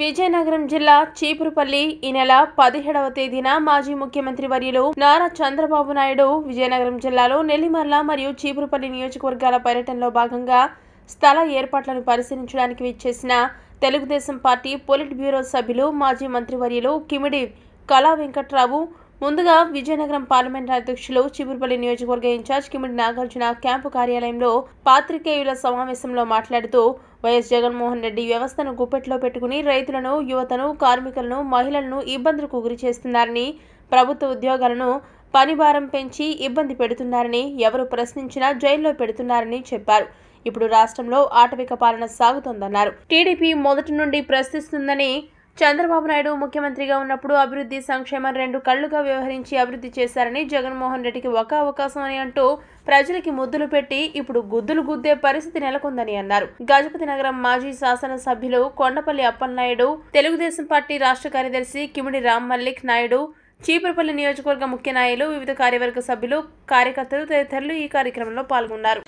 విజయనగరం జిల్లా చీపురుపల్లి ఈ నెల పదిహేడవ తేదీన మాజీ ముఖ్యమంత్రి వర్యులు నారా చంద్రబాబు నాయుడు విజయనగరం జిల్లాలో నెల్లిమర్ల మరియు చీపురుపల్లి నియోజకవర్గాల పర్యటనలో భాగంగా స్థల ఏర్పాట్లను పరిశీలించడానికి విచ్చేసిన తెలుగుదేశం పార్టీ పొలిట్ బ్యూరో సభ్యులు మాజీ మంత్రివర్యులు కిమిడి కళా వెంకట్రావు ముందుగా విజయనగరం పార్లమెంట్ అధ్యక్షులు చిబురుపల్లి నియోజకవర్గ ఇన్ఛార్జ్ కిమిడి నాగార్జున క్యాంపు కార్యాలయంలో పాత్రికేయుల సమావేశంలో మాట్లాడుతూ వైఎస్ జగన్మోహన్ రెడ్డి వ్యవస్థను గుప్పెట్లో పెట్టుకుని రైతులను యువతను కార్మికులను మహిళలను ఇబ్బందులకు గురి చేస్తున్నారని ప్రభుత్వ ఉద్యోగాలను పనిభారం పెంచి ఇబ్బంది పెడుతున్నారని ఎవరు ప్రశ్నించినా జైల్లో పెడుతున్నారని చెప్పారు ఇప్పుడు రాష్ట్రంలో ఆటవిక పాలన సాగుతోందన్నారు టీడీపీ మొదటి నుండి ప్రశ్నిస్తుందని చంద్రబాబు నాయుడు ముఖ్యమంత్రిగా ఉన్నప్పుడు అభివృద్ధి సంక్షేమం రెండు కళ్లుగా వ్యవహరించి అభివృద్ధి చేశారని జగన్మోహన్ రెడ్డికి ఒక అవకాశం అని అంటూ ప్రజలకి ముద్దులు పెట్టి ఇప్పుడు గుద్దులు గుద్దే పరిస్థితి నెలకొందని అన్నారు గజపతి నగరం మాజీ శాసనసభ్యులు కొండపల్లి అప్పలనాయుడు తెలుగుదేశం పార్టీ రాష్ట్ర కార్యదర్శి కిమిడి రామ్ మల్లిక్ నాయుడు చీపురపల్లి నియోజకవర్గ ముఖ్య నాయకులు వివిధ కార్యవర్గ సభ్యులు కార్యకర్తలు తదితరులు ఈ కార్యక్రమంలో పాల్గొన్నారు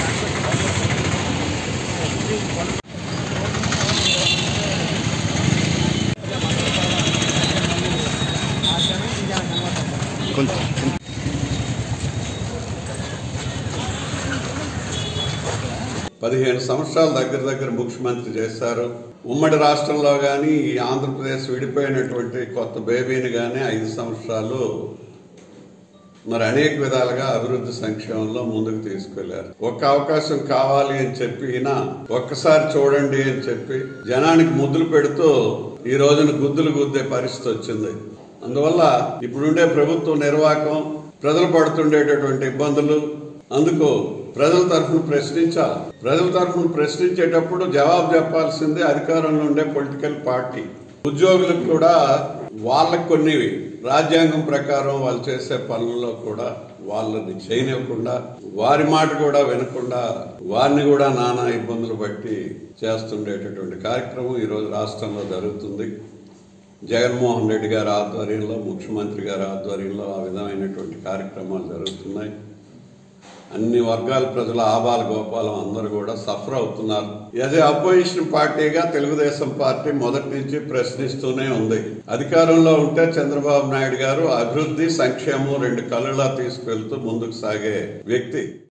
కొంచెం పదిహేను సంవత్సరాల దగ్గర దగ్గర ముఖ్యమంత్రి చేశారు ఉమ్మడి రాష్ట్రంలో కానీ ఈ ఆంధ్రప్రదేశ్ విడిపోయినటువంటి కొత్త బేబీని కానీ ఐదు సంవత్సరాలు మరి అనేక విధాలుగా అభివృద్ధి సంక్షేమంలో ముందుకు తీసుకెళ్లారు ఒక్క అవకాశం కావాలి అని చెప్పి ఈయన ఒక్కసారి చూడండి అని చెప్పి జనానికి ముద్దులు పెడుతూ ఈ రోజున గుద్దులు గుద్దే పరిస్థితి వచ్చింది అందువల్ల ఇప్పుడుండే ప్రభుత్వ నిర్వాహకం ప్రజలు పడుతుండేటటువంటి ఇబ్బందులు అందుకు ప్రజల తరఫున ప్రశ్నించాలి ప్రజల తరఫున ప్రశ్నించేటప్పుడు జవాబు చెప్పాల్సిందే అధికారంలో ఉండే పొలిటికల్ పార్టీ ఉద్యోగులకు కూడా వాళ్ళకు కొన్ని రాజ్యాంగం ప్రకారం వాళ్ళు చేసే పనుల్లో కూడా వాళ్ళని చేయనివ్వకుండా వారి మాట కూడా వినకుండా వారిని కూడా నానా ఇబ్బందులు బట్టి చేస్తుండేటటువంటి కార్యక్రమం ఈరోజు రాష్ట్రంలో జరుగుతుంది జగన్మోహన్ రెడ్డి గారి ఆధ్వర్యంలో ముఖ్యమంత్రి గారి ఆధ్వర్యంలో ఆ విధమైనటువంటి కార్యక్రమాలు జరుగుతున్నాయి అన్ని వర్గాల ప్రజల ఆబాల గోపాలం అందరూ కూడా సఫర్ అవుతున్నారు యాజ్ ఏ అపోజిషన్ పార్టీగా తెలుగుదేశం పార్టీ మొదటి నుంచి ప్రశ్నిస్తూనే ఉంది అధికారంలో ఉంటే చంద్రబాబు నాయుడు గారు అభివృద్ధి సంక్షేమం రెండు కళ్ళలా తీసుకెళ్తూ ముందుకు సాగే వ్యక్తి